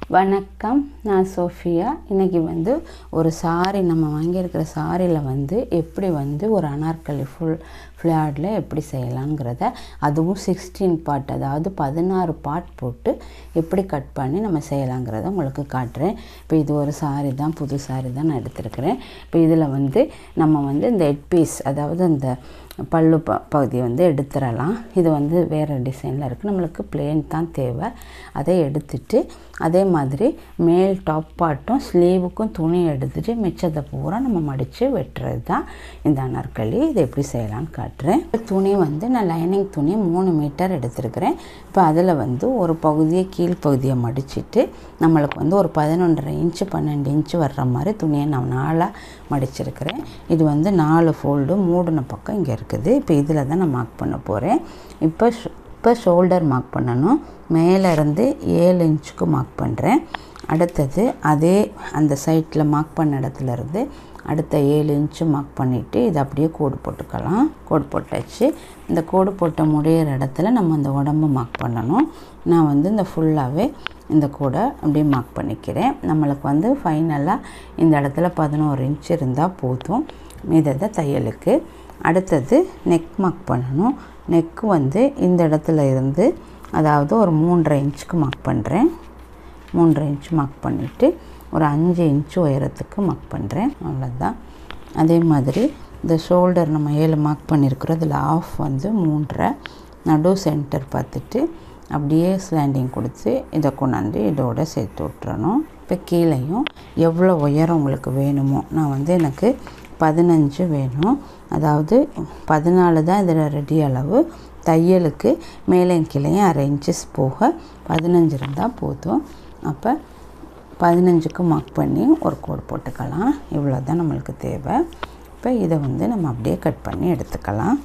வணக்கம் நான் சோஃபியா இன்றைக்கி வந்து ஒரு சாரி நம்ம வாங்கியிருக்கிற சாரியில் வந்து எப்படி வந்து ஒரு அனார்கலி ஃபுல் ஃப்ளாடில் எப்படி செய்யலாங்கிறத அதுவும் சிக்ஸ்டீன் பார்ட் அதாவது பதினாறு பார்ட் போட்டு எப்படி கட் பண்ணி நம்ம செய்யலாங்கிறத உங்களுக்கு காட்டுறேன் இப்போ இது ஒரு சாரி தான் புது சாரி தான் நான் எடுத்திருக்கிறேன் இப்போ இதில் வந்து நம்ம வந்து இந்த ஹெட் பீஸ் அதாவது இந்த பல்லு ப பகுதியை வந்து எடுத்துடலாம் இது வந்து வேறு டிசைனில் இருக்குது நம்மளுக்கு பிளேன் தான் தேவை அதை எடுத்துட்டு அதே மாதிரி மேல் டாப் பார்ட்டும் ஸ்லீவுக்கும் துணி எடுத்துட்டு மிச்சத்தை பூரா நம்ம மடித்து வெட்டுறது தான் இந்த அனார்கலி இதை எப்படி செய்யலாம்னு காட்டுறேன் இப்போ துணி வந்து நான் லைனிங் துணி மூணு மீட்டர் எடுத்திருக்கிறேன் இப்போ அதில் வந்து ஒரு பகுதியை கீழ்ப்பகுதியை மடிச்சிட்டு நம்மளுக்கு வந்து ஒரு பதினொன்றரை இன்ச்சு பன்னெண்டு இன்ச்சு வர்ற மாதிரி துணியை நான் நாலாக மடிச்சிருக்கிறேன் இது வந்து நாலு ஃபோல்டு மூடின பக்கம் இங்கே இருக்குது இப்போ இதில் தான் நான் மார்க் பண்ண போகிறேன் இப்போ ஷோ- இப்போ ஷோல்டர் மார்க் பண்ணணும் மேலே இருந்து ஏழு இன்ச்சுக்கு மார்க் பண்ணுறேன் அடுத்தது அதே அந்த சைட்டில் மார்க் பண்ண இடத்துல இருந்து அடுத்த ஏழு இன்ச்சு மார்க் பண்ணிவிட்டு இதை அப்படியே கோடு போட்டுக்கலாம் கோடு போட்டாச்சு இந்த கோடு போட்ட முடியிற இடத்துல நம்ம அந்த உடம்பு மார்க் பண்ணணும் நான் வந்து இந்த ஃபுல்லாகவே இந்த கோடை அப்படியே மார்க் பண்ணிக்கிறேன் நம்மளுக்கு வந்து ஃபைனலாக இந்த இடத்துல பதினோரு இன்ச் இருந்தால் போதும் மீதத்தை தையலுக்கு அடுத்தது நெக் மார்க் பண்ணணும் நெக்கு வந்து இந்த இடத்துல இருந்து அதாவது ஒரு மூன்றரை இன்ச்சுக்கு மார்க் பண்ணுறேன் மூன்றரை இன்ச் மார்க் பண்ணிவிட்டு ஒரு அஞ்சு இன்ச்சு உயரத்துக்கு மார்க் பண்ணுறேன் அவ்வளோதான் அதே மாதிரி இந்த ஷோல்டர் நம்ம ஏழு மார்க் பண்ணியிருக்கிறோம் இதில் ஆஃப் வந்து மூன்றரை நடு சென்டர் பார்த்துட்டு அப்படியே ஸ்லாண்டிங் கொடுத்து இதை கொண்டாந்து இதோட சேர்த்து விட்டுறணும் இப்போ கீழேயும் எவ்வளோ உயரம் உங்களுக்கு வேணுமோ நான் வந்து எனக்கு பதினஞ்சு வேணும் அதாவது பதினாலு தான் இதில் ரெடி அளவு தையலுக்கு மேலே கீழேயும் அரை இன்ச்சஸ் போக பதினஞ்சு இருந்தால் போதும் அப்போ பதினஞ்சுக்கு மார்க் பண்ணி ஒரு கோடு போட்டுக்கலாம் இவ்வளோ தான் நம்மளுக்கு தேவை இப்போ இதை வந்து நம்ம அப்படியே கட் பண்ணி எடுத்துக்கலாம்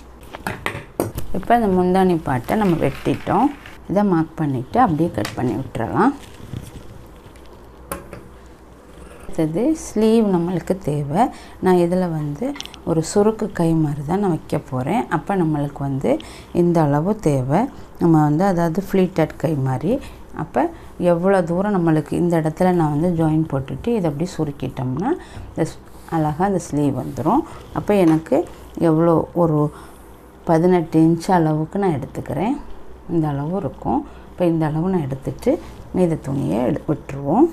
இப்போ இந்த முந்தானி பாட்டை நம்ம வெட்டிட்டோம் இதை மார்க் பண்ணிவிட்டு அப்படியே கட் பண்ணி விட்டுறலாம் அடுத்தது ஸ்லீவ் நம்மளுக்கு தேவை நான் இதில் வந்து ஒரு சுருக்கு கை மாதிரி தான் நான் வைக்க போகிறேன் அப்போ நம்மளுக்கு வந்து இந்த அளவு தேவை நம்ம வந்து அதாவது ஃப்ளீட்டட் கை மாதிரி அப்போ எவ்வளோ தூரம் நம்மளுக்கு இந்த இடத்துல நான் வந்து ஜாயின் போட்டுட்டு இதை அப்படி சுருக்கிட்டோம்னா இந்த ஸ்- அழகா இந்த ஸ்லீவ் வந்துடும் அப்போ எனக்கு எவ்வளோ ஒரு பதினெட்டு இன்ச் அளவுக்கு நான் எடுத்துக்கிறேன் இந்த அளவு இருக்கும் இப்போ இந்த அளவு நான் எடுத்துட்டு மீத துணியை எடு விட்டுருவோம்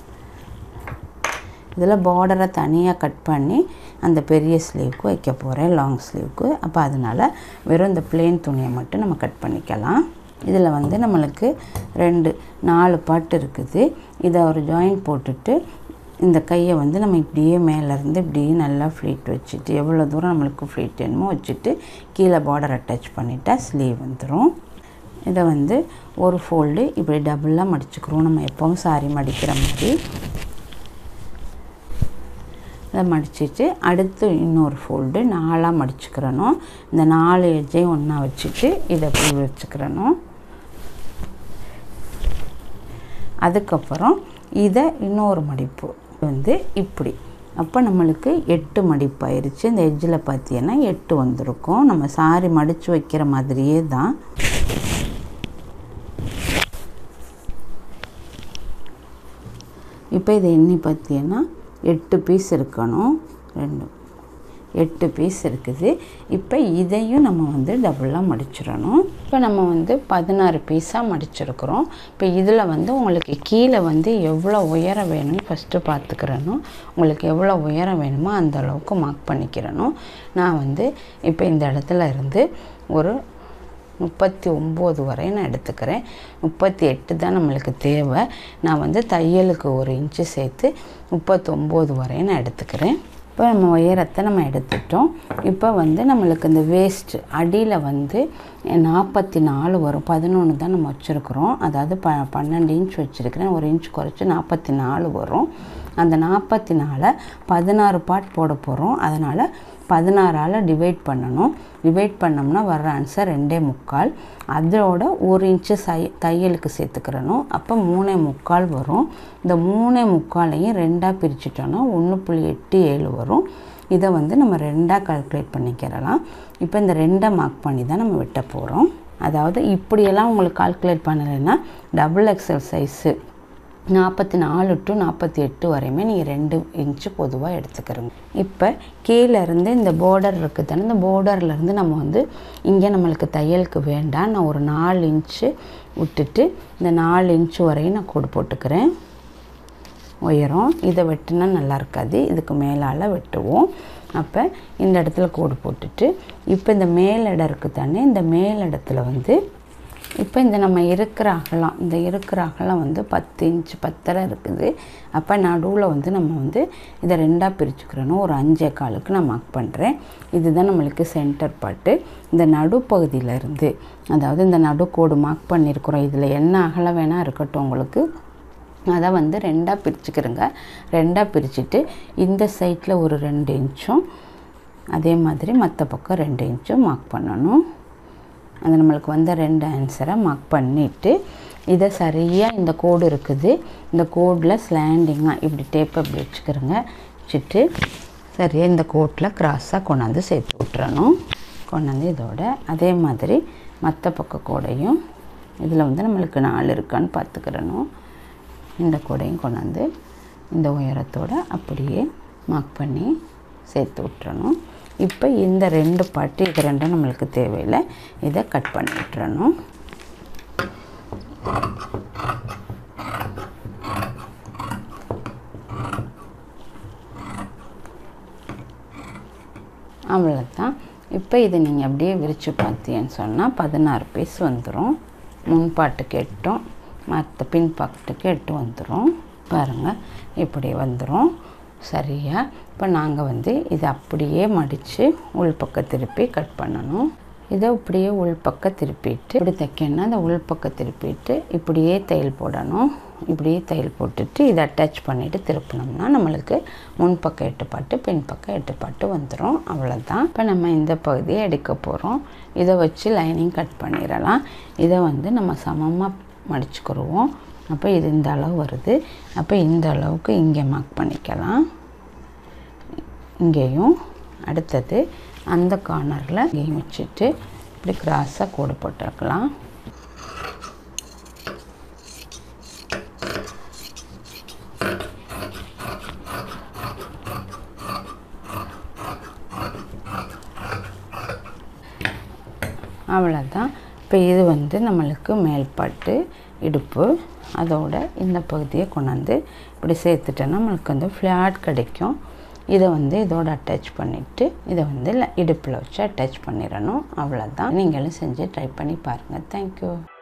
இதில் பார்டரை தனியாக கட் பண்ணி அந்த பெரிய ஸ்லீவ்க்கு வைக்க போகிறேன் லாங் ஸ்லீவ்க்கு அப்போ அதனால் வெறும் இந்த பிளேன் துணியை மட்டும் நம்ம கட் பண்ணிக்கலாம் இதில் வந்து நம்மளுக்கு ரெண்டு நாலு பாட்டு இருக்குது இதை ஒரு ஜாயின் போட்டுட்டு இந்த கையை வந்து நம்ம இப்படியே மேலேருந்து இப்படியே நல்லா ஃப்ளீட் வச்சுட்டு எவ்வளோ தூரம் நம்மளுக்கு ஃப்ளீட் வேணுமோ வச்சுட்டு கீழே பார்டர் அட்டாச் பண்ணிட்டா ஸ்லீவ் வந்துடும் இதை வந்து ஒரு ஃபோல்டு இப்படி டபுளாக மடிச்சுக்கிறோம் நம்ம எப்பவும் சாரி மடிக்கிற மாதிரி இதை மடிச்சிட்டு அடுத்து இன்னொரு ஃபோல்டு நாலாக மடிச்சுக்கிறணும் இந்த நாலு எஜ்ஜையும் ஒன்றா வச்சுட்டு இதை இப்படி வச்சுக்கிறணும் அதுக்கப்புறம் இதை இன்னொரு மடிப்பு வந்து இப்படி அப்போ நம்மளுக்கு எட்டு மடிப்பு ஆயிருச்சு இந்த எட்ஜில் பார்த்தீங்கன்னா எட்டு வந்திருக்கும் நம்ம சாரி மடித்து வைக்கிற மாதிரியே தான் இப்போ இதை எண்ணி பார்த்தீங்கன்னா எட்டு பீஸ் இருக்கணும் ரெண்டு எட்டு பீஸ் இருக்குது இப்போ இதையும் நம்ம வந்து டபுளாக மடிச்சிடணும் இப்போ நம்ம வந்து பதினாறு பீஸாக மடிச்சிருக்கிறோம் இப்போ இதில் வந்து உங்களுக்கு கீழே வந்து எவ்வளோ உயரம் வேணும்னு ஃபஸ்ட்டு பார்த்துக்கிறணும் உங்களுக்கு எவ்வளோ உயரம் வேணுமோ அந்த அளவுக்கு மார்க் பண்ணிக்கிறணும் நான் வந்து இப்போ இந்த இடத்துல இருந்து ஒரு முப்பத்தி ஒம்பது வரை நான் எடுத்துக்கிறேன் முப்பத்தி எட்டு தான் நம்மளுக்கு தேவை நான் வந்து தையலுக்கு ஒரு இன்ச்சு சேர்த்து முப்பத்தொம்போது வரை நான் எடுத்துக்கிறேன் இப்போ நம்ம உயரத்தை நம்ம எடுத்துட்டோம் இப்போ வந்து நம்மளுக்கு இந்த வேஸ்ட் அடியில் வந்து நாற்பத்தி நாலு வரும் பதினொன்று தான் நம்ம வச்சுருக்குறோம் அதாவது ப பன்னெண்டு இன்ச் வச்சுருக்கிறேன் ஒரு இன்ச் குறைச்சி நாற்பத்தி நாலு வரும் அந்த நாற்பத்தி நாலை பதினாறு பார்ட் போட போகிறோம் அதனால் பதினாறால் டிவைட் பண்ணணும் டிவைட் பண்ணோம்னா வர்ற ஆன்சர் ரெண்டே முக்கால் அதோட ஒரு இன்ச்சு சை தையலுக்கு சேர்த்துக்கிறணும் அப்போ மூணே முக்கால் வரும் இந்த மூணே முக்காலையும் ரெண்டாக பிரிச்சுட்டோன்னா ஒன்று புள்ளி எட்டு ஏழு வரும் இதை வந்து நம்ம ரெண்டாக கால்குலேட் பண்ணிக்கிறலாம் இப்போ இந்த ரெண்டை மார்க் பண்ணி தான் நம்ம வெட்ட போகிறோம் அதாவது இப்படியெல்லாம் உங்களுக்கு கால்குலேட் பண்ணலைன்னா டபுள் எக்ஸல் சைஸு நாற்பத்தி நாலு டு நாற்பத்தி எட்டு வரையுமே நீங்கள் ரெண்டு இன்ச்சு பொதுவாக எடுத்துக்கிறோங்க இப்போ கீழேருந்து இந்த பார்டர் இருக்குது தானே இந்த borderலேருந்து நம்ம வந்து இங்கே நம்மளுக்கு தையலுக்கு வேண்டாம் நான் ஒரு நாலு இன்ச்சு விட்டுட்டு இந்த நாலு இன்ச்சு வரையும் நான் கோடு போட்டுக்கிறேன் உயரம் இதை வெட்டினா நல்லா இருக்காது இதுக்கு மேலால் வெட்டுவோம் அப்போ இந்த இடத்துல கோடு போட்டுட்டு இப்போ இந்த மேல் இடம் இருக்குது தானே இந்த மேல் இடத்துல வந்து இப்போ இந்த நம்ம இருக்கிற அகலம் இந்த இருக்கிற அகலம் வந்து பத்து இன்ச்சு பத்தரை இருக்குது அப்போ நடுவில் வந்து நம்ம வந்து இதை ரெண்டாக பிரிச்சுக்கிறணும் ஒரு அஞ்சே காலுக்கு நான் மார்க் பண்ணுறேன் இதுதான் நம்மளுக்கு சென்டர் பாட்டு இந்த நடுப்பகுதியில இருந்து அதாவது இந்த நடுக்கோடு மார்க் பண்ணியிருக்கிறோம் இதில் என்ன அகலம் வேணால் இருக்கட்டும் உங்களுக்கு அதை வந்து ரெண்டாக பிரிச்சுக்கிறோங்க ரெண்டாக பிரிச்சுட்டு இந்த சைட்டில் ஒரு ரெண்டு இன்ச்சும் அதே மாதிரி மற்ற பக்கம் ரெண்டு இன்ச்சும் மார்க் பண்ணணும் அது நம்மளுக்கு வந்த ரெண்டு ஆன்சரை மார்க் பண்ணிவிட்டு இதை சரியாக இந்த கோடு இருக்குது இந்த கோடில் ஸ்லாண்டிங்காக இப்படி டேப்பை இப்படி வச்சுக்கிறோங்க வச்சுட்டு சரியாக இந்த கோட்டில் கிராஸாக கொண்டாந்து சேர்த்து விட்டுறணும் கொண்டாந்து இதோட அதே மாதிரி மற்ற பக்க கோடையும் இதில் வந்து நம்மளுக்கு நாலு இருக்கான்னு பார்த்துக்கிறணும் இந்த கூடையும் கொண்டாந்து இந்த உயரத்தோட அப்படியே மார்க் பண்ணி சேர்த்து விட்டுறணும் இப்போ இந்த ரெண்டு பாட்டு இது ரெண்டும் நம்மளுக்கு தேவையில்லை இதை கட் பண்ணி விட்டுறணும் அவ்வளோதான் இப்போ இது நீங்கள் அப்படியே விரித்து பார்த்தீங்கன்னு சொன்னால் பதினாறு பீஸ் வந்துடும் முன்பாட்டுக்கு எட்டும் மற்ற பின் பாக்கெட்டுக்கு எட்டு வந்துடும் பாருங்கள் இப்படி வந்துடும் சரியா இப்போ நாங்கள் வந்து இதை அப்படியே மடித்து உள்பக்கம் திருப்பி கட் பண்ணணும் இதை இப்படியே உள்பக்கம் திருப்பிட்டு இப்படி தைக்கணும்னா அந்த உள்பக்கம் திருப்பிட்டு இப்படியே தையல் போடணும் இப்படியே தையல் போட்டுட்டு இதை அட்டாச் பண்ணிவிட்டு திருப்பினோம்னா நம்மளுக்கு முன்பக்கம் எட்டு பாட்டு பின்பக்கம் எட்டு பாட்டு வந்துடும் அவ்வளோதான் இப்போ நம்ம இந்த பகுதியை எடுக்க போகிறோம் இதை வச்சு லைனிங் கட் பண்ணிடலாம் இதை வந்து நம்ம சமமாக மடிச்சுக்கிடுவோம் அப்போ இது இந்த அளவு வருது அப்போ இந்த அளவுக்கு இங்கே மார்க் பண்ணிக்கலாம் இங்கேயும் அடுத்தது அந்த கார்னரில் இங்கேயும் வச்சுட்டு இப்படி கிராஸாக கோடு போட்டிருக்கலாம் அவ்வளோதான் இப்போ இது வந்து நம்மளுக்கு மேல்பாட்டு இடுப்பு அதோட இந்த பகுதியை கொண்டாந்து இப்படி சேர்த்துட்டோன்னா நம்மளுக்கு வந்து ஃப்ளாட் கிடைக்கும் இதை வந்து இதோட அட்டாச் பண்ணிவிட்டு இதை வந்து இடுப்பில் வச்சு அட்டாச் பண்ணிடணும் அவ்வளோதான் நீங்களும் செஞ்சு ட்ரை பண்ணி பாருங்கள் தேங்க்யூ